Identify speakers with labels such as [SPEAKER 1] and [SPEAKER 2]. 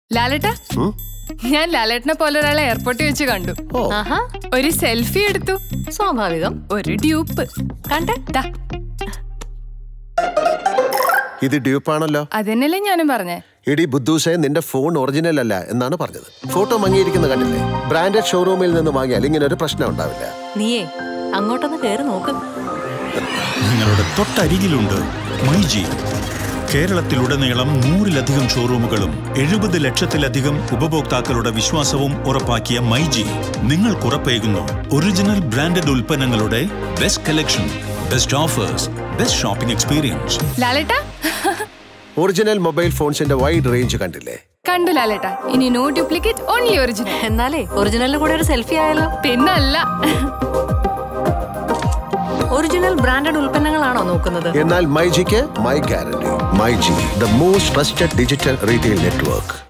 [SPEAKER 1] ലാലേട്ട
[SPEAKER 2] ഉം?
[SPEAKER 1] ഞാൻ ലാലേട്ടനെ പോലെ ഒരാളെ എയർപോർട്ടിൽ വെച്ച് കണ്ടു
[SPEAKER 2] ഓ
[SPEAKER 3] ആഹാ
[SPEAKER 1] ഒരു സെൽഫി എടുത്തു
[SPEAKER 3] സ്വാഭാവികം
[SPEAKER 1] ഒരു ഡ്യൂപ്പ്
[SPEAKER 3] കണ്ടേ
[SPEAKER 1] ദാ,
[SPEAKER 2] ഇത് ഡ്യൂപ്പാണല്ലോ
[SPEAKER 1] അതന്നെയല്ലേ ഞാനും പറഞ്ഞേ
[SPEAKER 2] ഇടി ബുദ്ധൂസെ നിന്റെ ഫോൺ ഒറിജിനൽ അല്ല എന്നാണ് പറഞ്ഞത് ഫോട്ടോ മങ്ങിയിരിക്കുന്ന കണ്ടില്ലേ ബ്രാൻഡഡ് ഷോറൂമിൽ നിന്ന് വാങ്ങിയാൽ ഇങ്ങനെ ഒരു പ്രശ്നം ഉണ്ടാവില്ല
[SPEAKER 3] നീയേ അങ്ങോട്ടൊന്ന് കയറി നോക്ക്
[SPEAKER 4] നിങ്ങളുടെ തൊട്ടരികിലുണ്ട് മൈജി കേരളത്തിലുടനീളം നൂറിലധികം ഷോറൂമുകളും എഴുപത് ലക്ഷത്തിലധികം ഉപഭോക്താക്കളുടെ വിശ്വാസവും ഉറപ്പാക്കിയ മൈജി നിങ്ങൾക്ക് ഉറപ്പേകുന്നു ഒറിജിനൽ ബ്രാൻഡഡ് ഉൽപ്പന്നങ്ങളുടെ best collection best offers best shopping experience
[SPEAKER 1] ലാലേട്ട
[SPEAKER 2] ഒറിജിനൽ മൊബൈൽ ഫോൺസിന്റെ വൈഡ് റേഞ്ച് കണ്ടില്ലേ
[SPEAKER 1] കണ്ടു ലാലേട്ട ഇനി നോ ഡ്യൂപ്ലിക്കേറ്റ് ഓൺലി ഒറിജിനൽ
[SPEAKER 3] എന്നാലേ ഒറിജിനലിന് കൂടെ ഒരു സെൽഫി ആയാലോ
[SPEAKER 1] പിന്നല്ല
[SPEAKER 3] ഒറിജിനൽ ബ്രാൻഡഡ് ഉൽപ്പന്നങ്ങളാണോ നോക്കുന്നത്
[SPEAKER 2] എന്നാൽ മൈജിക്ക് my guarantee myG the most trusted digital retail network